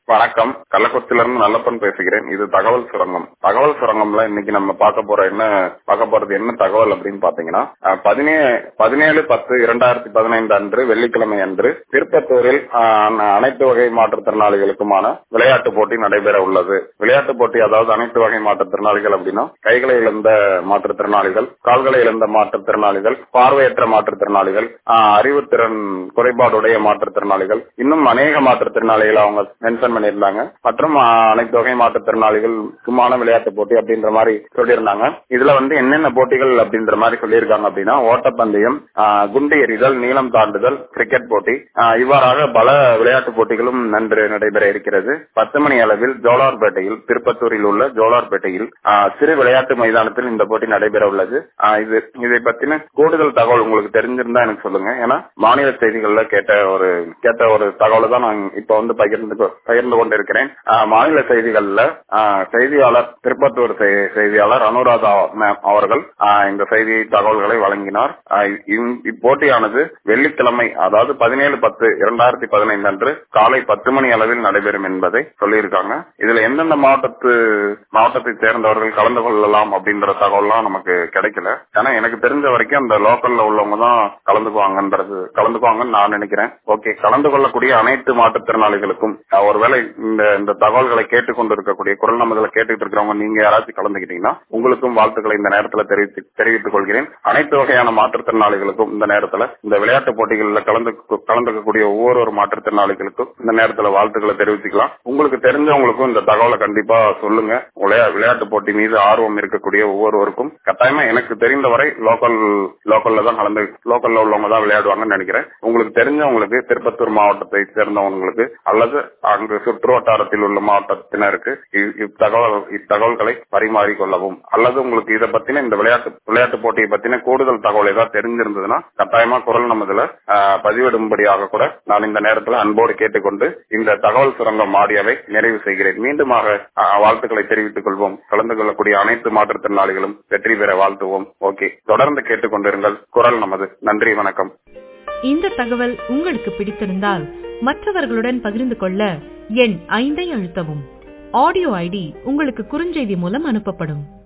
வணக்கம் கள்ளக்குறிச்சியிலிருந்து நல்லப்பன் பேசுகிறேன் இது தகவல் சுரங்கம் தகவல் சுரங்கம்ல இன்னைக்கு நம்ம பார்க்க போற என்ன பார்க்க போறது என்ன தகவல் அப்படின்னு பாத்தீங்கன்னா அஹ், பதினே பதினேழு பத்து இரண்டாயிரத்தி பதினைந்து அன்று வெள்ளிக்கிழமை அன்று திருப்பத்தூரில் அஹ், அனைத்து வகை மாற்றுத்திறனாளிகளுக்குமான விளையாட்டு போட்டி நடைபெற உள்ளது விளையாட்டு போட்டி அதாவது அனைத்து வகை மாற்றுத்திறனாளிகள் அப்படின்னா கைகளை இழந்த மாற்றுத்திறனாளிகள் கால்களை இழந்த மாற்றுத்திறனாளிகள் பார்வையற்ற மாற்றுத்திறனாளிகள் ஆஹ், அறிவுத்திறன் குறைபாடுடைய மாற்றுத்திறனாளிகள் இன்னும் அநேக மாற்றுத்திறனாளிகள் அவங்க மென்ஷன் பண்ணியிருந்தாங்க மற்றும் ஆஹ், அனைத்து வகை மாற்றுத்திறனாளிகளுக்குமான விளையாட்டு போட்டி அப்படின்ற மாதிரி சொல்லியிருந்தாங்க இதுல வந்து என்னென்ன போட்டிகள் அப்படின்ற மாதிரி சொல்லியிருக்காங்க அப்படின்னா ஓட்டப்பந்தயம் ஆஹ், குண்டு எறிதல் நீளம் தாண்டுதல் கிரிக்கெட் போட்டி ஆஹ், இவ்வாறாக பல விளையாட்டு போட்டிகளும் நன்று நடைபெற இருக்கிறது பத்து மணி அளவில் ஜோலார்பேட்டையில் திருப்பத்தூரில் உள்ள ஜோலார்பேட்டையில் ஆஹ், சிறு விளையாட்டு மைதானத்தில் இந்த போட்டி நடைபெற உள்ளது ஆஹ், இது இதை பத்தின கூடுதல் தகவல் உங்களுக்கு தெரிஞ்சிருந்தா எனக்கு சொல்லுங்க ஏன்னா மாநில செய்திகள்ல கேட்ட ஒரு கேட்ட ஒரு தகவலை தான் நான் இப்ப வந்து பகிர்ந்து கொ- பகிர்ந்து கொண்டிருக்கிறேன் ஆஹ், மாநில செய்திகள்ல ஆஹ், செய்தியாளர் திருப்பத்தூர் செய்- செய்தியாளர் அனுராதா மேம் அவர்கள் ஆஹ், இந்த செய்தி தகவல்களை வழங்கினார் ஆஹ், இந்- இப்போட்டியானது வெள்ளிக்கிழமை அதாவது பதினேழு பத்து இரண்டாயிரத்தி பதினைந்து அன்று காலை பத்து மணி அளவில் நடைபெறும் என்பதை சொல்லியிருக்காங்க இதுல எந்தெந்த மாவட்டத்து மாவட்டத்தை சேர்ந்தவர்கள் கலந்து கொள்ளலாம் அப்படின்ற தகவல்லாம் நமக்கு கிடைக்கல ஏன்னா எனக்கு தெரிஞ்ச வரைக்கும் அந்த லோக்கல்ல உள்ளவங்க தான் கலந்துக்குவாங்கன்றது கலந்துக்குவாங்கன்னு நான் நினைக்கிறேன் ஓகே கலந்து கொள்ளக்கூடிய அனைத்து மாற்றுத்திறனாளிகளுக்கும் அஹ், ஒருவேளை இந்த இந்த தகவல்களை கேட்டுக்கொண்டு இருக்கக்கூடிய குரல் நமதுல கேட்டுக்கிட்டு இருக்கிறவங்க நீங்க யாராச்சும் கலந்துக்கிட்டீங்கன்னா உங்களுக்கும் வாழ்த்துக்களை இந்த நேரத்துல தெரிவித்து தெரிவித்துக் கொள்கிறேன் அனைத்து வகையான மாற்றுத்திறனாளிகளுக்கும் இந்த நேரத்துல இந்த விளையாட்டு போட்டிகளில் கலந்து கலந்துக்கக்கூடிய ஒவ்வொரு மாற்றுத்திறனாளிகளுக்கும் இந்த நேரத்துல வாழ்த்துக்களை தெரிவிச்சுக்கலாம் உங்களுக்கு தெரிஞ்சவங்களுக்கும் இந்த தகவலை கண்டிப்பா சொல்லுங்க விளையா- விளையாட்டு போட்டி மீது ஆர்வம் இருக்கக்கூடிய ஒவ்வொருவருக்கும் கட்டாயமா எனக்கு தெரிந்தவரை லோக்கல் லோக்கல்ல தான் கலந்து லோக்கல்ல உள்ளவங்க தான் விளையாடுவாங்கன்னு நினைக்கிறேன் உங்களுக்கு தெரிஞ்சவங்களுக்கு திருப்பத்தூர் மாவட்டத்தை சேர்ந்தவங்களுக்கு அல்லது அங்கு சுற்று வட்டாரத்தில் உள்ள மாவட்டத்தினருக்கு இ- இத்தகவல் இத்தகவல்களை பரிமாறிக்கொள்ளவும் அல்லது உங்களுக்கு இதை பத்தின இந்த விளையாட்டு விளையாட்டு போட்டியை பத்தின கூடுதல் தகவல் ஏதாவது தெரிஞ்சிருந்ததுன்னா கட்டாயமா குரல் நமதுல ஆஹ், பதிவிடும்படியாக கூட நான் இந்த நேரத்தில் அன்போடு கேட்டுக்கொண்டு இந்த தகவல் சுரங்கம் ஆடியோவை நிறைவு செய்கிறேன் மீண்டுமாக ஆஹ், வாழ்த்துக்களை தெரிவித்துக் கொள்வோம் கலந்து கொள்ளக்கூடிய அனைத்து மாற்றுத்திறனாளிகளும் வெற்றி பெற வாழ்த்துவோம் ஓகே தொடர்ந்து கேட்டுக்கொண்டிருங்கள் குரல் நமது நன்றி வணக்கம் இந்த தகவல் உங்களுக்கு பிடித்திருந்தால் மற்றவர்களுடன் பகிர்ந்து கொள்ள எண் ஐந்தை அழுத்தவும் ஆடியோ ஐடி உங்களுக்கு குறுஞ்செய்தி மூலம் அனுப்பப்படும்